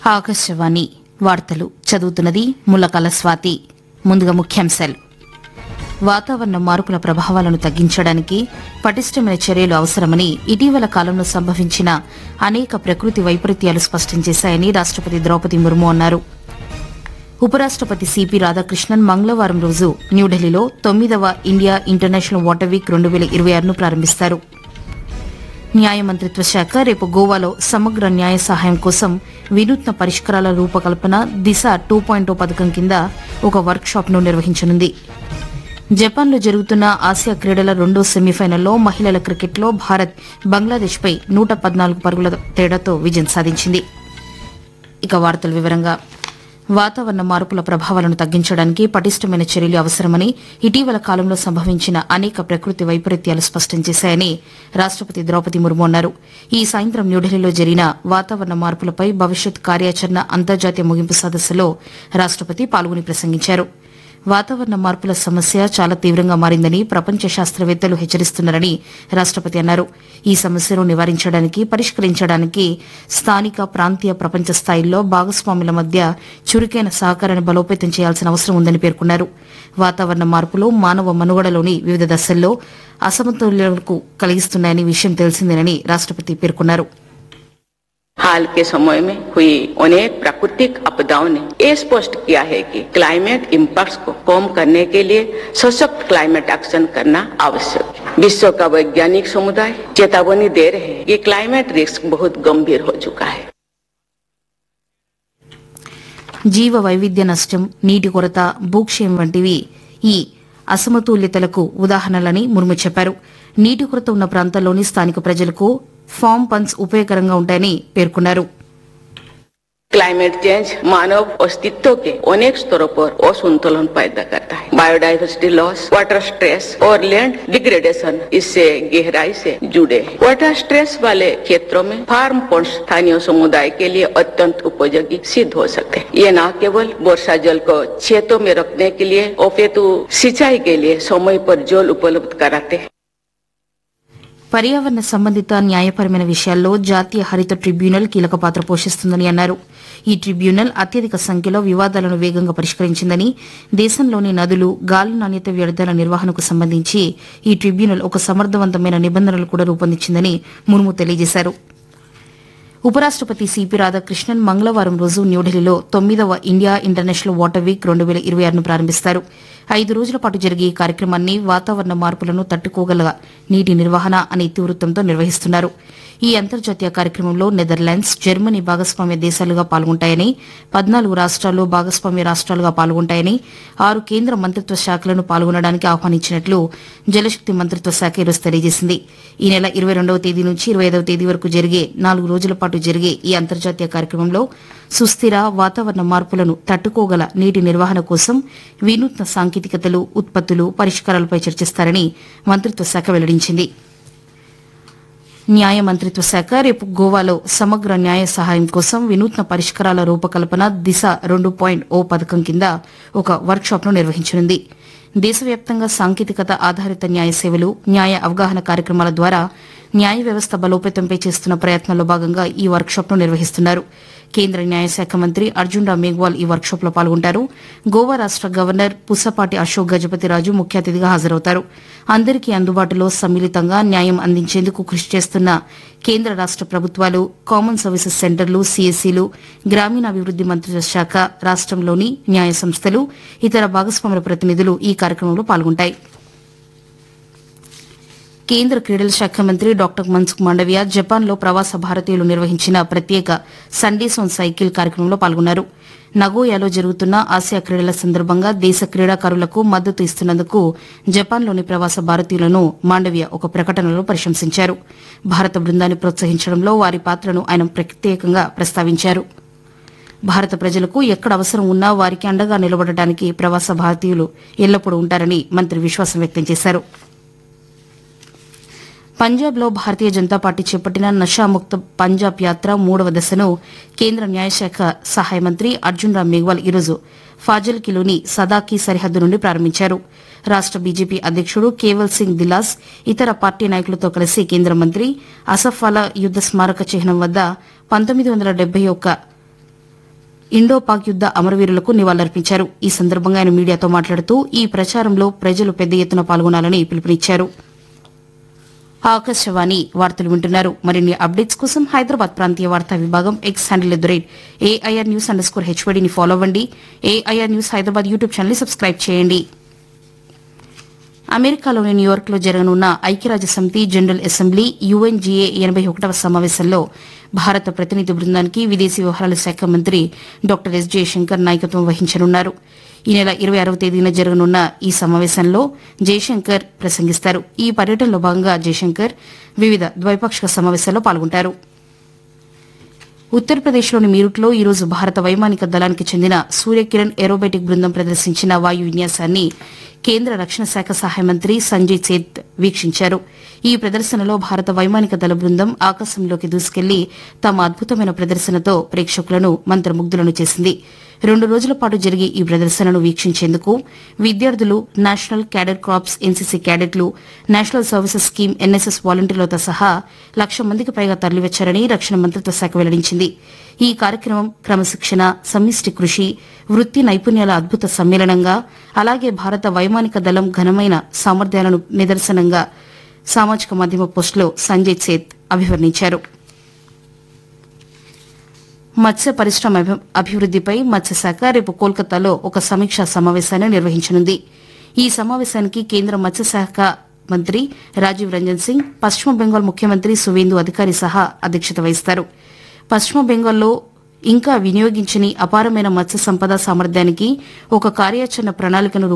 ఆకాశవాణి వార్తలు చదువుతున్నది ముల్లకాల స్వాతి ముందుగా ముఖ్యాంశాలు వాతావరణ మార్పుల ప్రభావాలను తగ్గించడానికి పటిష్టమైన చర్యలు అవసరమని ఇటీవల కాలంలో సంభవించిన అనేక ప్రకృతి వైపరీత్యాలు స్పష్టం చేశాయని రాష్టపతి ద్రౌపది ముర్ము అన్నారు ఉపరాష్టపతి సిపి రాధాకృష్ణన్ మంగళవారం రోజు న్యూఢిల్లీలో తొమ్మిదవ ఇండియా ఇంటర్నేషనల్ వాటర్ వీక్ రెండు వేల ఇరవై ఆరును ప్రారంభిస్తారు న్యాయ మంత్రిత్వ శాఖ రేపు గోవాలో సమగ్ర న్యాయ సహాయం కోసం వినూత్న పరిష్కారాల రూపకల్పన దిశ టూ పాయింట్ పథకం కింద ఒక వర్క్ షాప్ ను నిర్వహించనుంది జపాన్లో జరుగుతున్న ఆసియా క్రీడల రెండో సెమీఫైనల్లో మహిళల క్రికెట్లో భారత్ బంగ్లాదేశ్పై నూట పద్నాలుగు పరుగుల తేడాతో విజయం సాధించింది ఇక వార్తల వివరంగా వాతావరణ మార్పుల ప్రభావాలను తగ్గించడానికి పటిష్టమైన చర్యలు అవసరమని ఇటీవల కాలంలో సంభవించిన అనేక ప్రకృతి వైపరీత్యాలు స్పష్టం చేశాయని రాష్టపతి ద్రౌపది ముర్ము అన్నారు ఈ సాయంత్రం న్యూఢిల్లీలో జరిగిన వాతావరణ మార్పులపై భవిష్యత్ కార్యాచరణ అంతర్జాతీయ ముగింపు సదస్సులో రాష్టపతి పాల్గొని ప్రసంగించారు వాతావరణ మార్పుల సమస్య చాలా తీవ్రంగా మారిందని ప్రపంచ శాస్త్రవేత్తలు హెచ్చరిస్తున్నారని రాష్టపతి అన్నారు ఈ సమస్యను నివారించడానికి పరిష్కరించడానికి స్థానిక ప్రాంతీయ ప్రపంచ స్థాయిల్లో భాగస్వాముల మధ్య చురుకైన సహకారాన్ని బలోపేతం చేయాల్సిన అవసరం ఉందని పేర్కొన్నారు వాతావరణ మార్పులు మానవ మనుగడలోని వివిధ దశల్లో అసమతుల్యతకు కలిగిస్తున్నాయని విషయం తెలిసిందేనని రాష్టపతి పేర్కొన్నారు हाल के समय में हुई अनेक प्राकृतिक आपदाओं ने ये स्पष्ट किया है कि क्लाइमेट इम्पैक्ट्स को कम करने के लिए सशक्त क्लाइमेट एक्शन करना आवश्यक है विश्व का वैज्ञानिक समुदाय चेतावनी दे रहे हैं कि क्लाइमेट रिस्क बहुत गंभीर हो चुका है జీవ వైవిధ్య నష్టం నీటి కొరత భూక్షయం వంటివి ఈ అసమతుల్యతలకు ఉదాహరణలని ముర్ము చెప్పారు నీటి కొరత ఉన్న ప్రాంతాల్లోని స్థానిక ప్రజలకు ఫామ్ పంప్స్ ఉపయోగకరంగా ఉంటాయని పేర్కొన్నారు क्लाइमेट चेंज मानव अस्तित्व के अनेक स्तरों पर असंतुलन पैदा करता है बायोडाइवर्सिटी लॉस वाटर स्ट्रेस और लैंड डिग्रेडेशन इससे गहराई से जुड़े हैं वाटर स्ट्रेस वाले क्षेत्रों में फार्म पंप स्थानीय समुदाय के लिए अत्यंत उपयोगी सिद्ध हो सकते हैं ये न केवल वर्षा जल को खेतों में रखने के लिए अपितु सिंचाई के लिए समय पर जल उपलब्ध कराते हैं పర్యావరణ సంబంధిత న్యాయపరమైన విషయాల్లో జాతీయ హరిత ట్రిబ్యునల్ కీలక పాత్ర పోషిస్తుందని అన్నారు ఈ ట్రిబ్యునల్ అత్యధిక సంఖ్యలో వివాదాలను వేగంగా పరిష్కరించిందని దేశంలోని నదులు గాలి నాణ్యత వ్యర్థాల నిర్వహణకు సంబంధించి ఈ ట్రిబ్యునల్ ఒక సమర్థవంతమైన నిబంధనలు కూడా రూపొందించిందని ముర్ము తెలియజేశారు ఉపరాష్టపతి సిపి రాధాకృష్ణన్ మంగళవారం రోజు న్యూఢిల్లీలో తొమ్మిదవ ఇండియా ఇంటర్నేషనల్ వాటర్ వీక్ రెండు వేల ఇరవై ఆరును ప్రారంభిస్తారు ఐదు రోజుల పాటు జరిగే ఈ కార్యక్రమాన్ని వాతావరణ మార్పులను తట్టుకోగల నీటి నిర్వహణ అనే ఇతివృత్తంతో నిర్వహిస్తున్నారు ఈ అంతర్జాతీయ కార్యక్రమంలో నెదర్లాండ్స్ జర్మనీ భాగస్వామ్య దేశాలుగా పాల్గొంటాయని పద్నాలుగు రాష్ట్రాలు భాగస్వామ్య రాష్ట్రాలుగా పాల్గొంటాయని ఆరు కేంద్ర మంత్రిత్వ శాఖలను పాల్గొనడానికి ఆహ్వానించినట్లు జలశక్తి మంత్రిత్వ శాఖ ఈరోజు తెలియజేసింది ఈ నెల ఇరవై రెండవ తేదీ నుంచి ఇరవై ఐదవ తేదీ వరకు జరిగే నాలుగు రోజుల పాటు జరిగే ఈ అంతర్జాతీయ కార్యక్రమంలో సుస్థిర వాతావరణ మార్పులను తట్టుకోగల నీటి నిర్వహణ కోసం వినూత్న సాంకేతికతలు ఉత్పత్తులు పరిష్కారాలపై చర్చిస్తారని మంత్రిత్వ శాఖ వెల్లడించింది న్యాయ మంత్రిత్వ శాఖ రేపు గోవాలో సమగ్ర న్యాయ సహాయం కోసం వినూత్న పరిష్కారాల రూపకల్పన దిశ రెండు పాయింట్ ఓ పథకం కింద ఒక వర్క్ షాప్ ను నిర్వహించనుంది దేశవ్యాప్తంగా సాంకేతికత ఆధారిత న్యాయ సేవలు న్యాయ అవగాహన కార్యక్రమాల ద్వారా న్యాయ వ్యవస్థ బలోపేతంపై చేస్తున్న ప్రయత్నాల్లో భాగంగా ఈ వర్క్ షాప్ ను నిర్వహిస్తున్నారు కేంద్ర న్యాయశాఖ మంత్రి అర్జున్ రామ్ మేఘ్వాల్ ఈ వర్క్ షాప్ లో పాల్గొంటారు గోవా రాష్ట గవర్నర్ పుసపాటి అశోక్ గజపతిరాజు ముఖ్య అతిథిగా హాజరవుతారు అందరికీ అందుబాటులో సమ్మిళితంగా న్యాయం అందించేందుకు కృషి చేస్తున్న కేంద్ర రాష్ట ప్రభుత్వాలు కామన్ సర్వీసెస్ సెంటర్లు సీఎస్సీలు గ్రామీణాభివృద్ది మంత్రిత్వ శాఖ రాష్టంలోని న్యాయ సంస్థలు ఇతర భాగస్వాముల ప్రతినిధులు ఈ కార్యక్రమంలో పాల్గొంటాయి కేంద్ర క్రీడల శాఖ మంత్రి డాక్టర్ మన్సుఖ్ మాండవియా జపాన్లో ప్రవాస భారతీయులు నిర్వహించిన ప్రత్యేక సండేస్ ఆన్ సైకిల్ కార్యక్రమంలో పాల్గొన్నారు నగోయాలో జరుగుతున్న ఆసియా క్రీడల సందర్భంగా దేశ క్రీడాకారులకు మద్దతు ఇస్తున్నందుకు జపాన్లోని ప్రవాస భారతీయులను మాండవియా ఒక ప్రకటనలో ప్రశంసించారు భారత బృందాన్ని ప్రోత్సహించడంలో వారి పాత్రను ఆయన ప్రత్యేకంగా ప్రస్తావించారు భారత ప్రజలకు ఎక్కడ అవసరం ఉన్నా వారికి అండగా నిలబడటానికి ప్రవాస భారతీయులు ఎల్లప్పుడూ ఉంటారని మంత్రి విశ్వాసం వ్యక్తం చేశారు పంజాబ్లో భారతీయ జనతా పార్టీ చేపట్టిన నషాముక్త పంజాబ్ యాత్ర మూడవ దశను కేంద్ర న్యాయశాఖ సహాయ మంత్రి అర్జున్ రామ్ మేఘ్వాల్ ఈరోజు ఫాజిల్కిలోని సదాకి సరిహద్దు నుండి ప్రారంభించారు రాష్ట బీజేపీ అధ్యకుడు కేవల్ సింగ్ దిలాస్ ఇతర పార్టీ నాయకులతో కలిసి కేంద్ర మంత్రి అసఫాలా యుద్ద స్మారక చిహ్నం వద్ద పంతొమ్మిది వందల డెబ్బై ఒక్క ఇండో పాక్ యుద్ద అమరవీరులకు నివాళులర్పించారు ఈ సందర్భంగా ఆయన మీడియాతో మాట్లాడుతూ ఈ ప్రచారంలో ప్రజలు పెద్ద ఎత్తున పాల్గొనాలని పిలుపునిచ్చారు ఆకాశవాణి వార్తలు వింటున్నారు మరిన్ని అప్డేట్స్ కోసం హైదరాబాద్ ప్రాంతీయ వార్తా విభాగం X handle at the rate AIR news underscore హెచ్వడిని ఫాలో అవ్వండి AIR news Hyderabad YouTube channel subscribe చేయండి అమెరికాలోని న్యూయార్క్లో జరగనున్న ఐక్యరాజ్య సమితి జనరల్ అసెంబ్లీ యుఎన్జీఏ ఎనబై ఒకటవ సమావేశంలో భారత ప్రతినిధి బృందానికి విదేశీ వ్యవహారాల శాఖ మంత్రి డాక్టర్ ఎస్ జయశంకర్ నాయకత్వం వహించనున్నారు ఈ నెల ఇరవై ఆరవ తేదీన జరగనున్న ఈ సమావేశంలో జయశంకర్ ప్రసంగిస్తారు ఈ పర్యటనలో భాగంగా జయశంకర్ వివిధ ద్వైపాక్షిక సమావేశాల్లో పాల్గొంటారు ఉత్తరప్రదేశ్లోని మీరుట్లో ఈరోజు భారత వైమానిక దళానికి చెందిన సూర్యకిరణ్ ఏరోబెటిక్ బృందం ప్రదర్శించిన వాయు విన్యాసాన్ని కేంద్ర రక్షణ శాఖ సహాయ మంత్రి సంజయ్ సేత్ వీక్షించారు ఈ ప్రదర్శనలో భారత వైమానిక దళ బృందం ఆకాశంలోకి దూసుకెళ్లి తమ అద్భుతమైన ప్రదర్శనతో ప్రేక్షకులను మంత్రముగ్ధులను చేసింది రెండు రోజుల పాటు జరిగే ఈ ప్రదర్శనను వీక్షించేందుకు విద్యార్థులు నేషనల్ క్యాడెట్ క్రాప్స్ ఎన్సీసీ క్యాడెట్లు నేషనల్ సర్వీసెస్ స్కీమ్ ఎన్ఎస్ఎస్ వాలంటీర్లతో సహా లక్ష మందికి పైగా తరలివచ్చారని రక్షణ మంత్రిత్వ శాఖ వెల్లడించింది ఈ కార్యక్రమం క్రమశిక్షణ సమిష్టి కృషి వృత్తి నైపుణ్యాల అద్భుత సమ్మేళనంగా అలాగే భారత వైమానిక దళం ఘనమైన సామర్థ్యాలను నిదర్శనంగా సామాజిక మాధ్యమ పోస్టులో సంజయ్ సేత్ అభివర్ణించారు మత్స్య పరిశ్రమ అభి- అభివృద్దిపై మత్స్యశాఖ రేపు కోల్కతాలో ఒక సమీక్షా సమావేశాన్ని నిర్వహించనుంది ఈ సమావేశానికి కేంద్ర మత్స్యశాఖ మంత్రి రాజీవ్ రంజన్ సింగ్ పశ్చిమ బెంగాల్ ముఖ్యమంత్రి సువేందు అధికారి సహా అధ్యక్షత వహిస్తారు పశ్చిమ బెంగాల్లో ఇంకా వినియోగించని అపారమైన మత్స్య సంపద సామర్థ్యానికి ఒక కార్యాచరణ ప్రణాళికను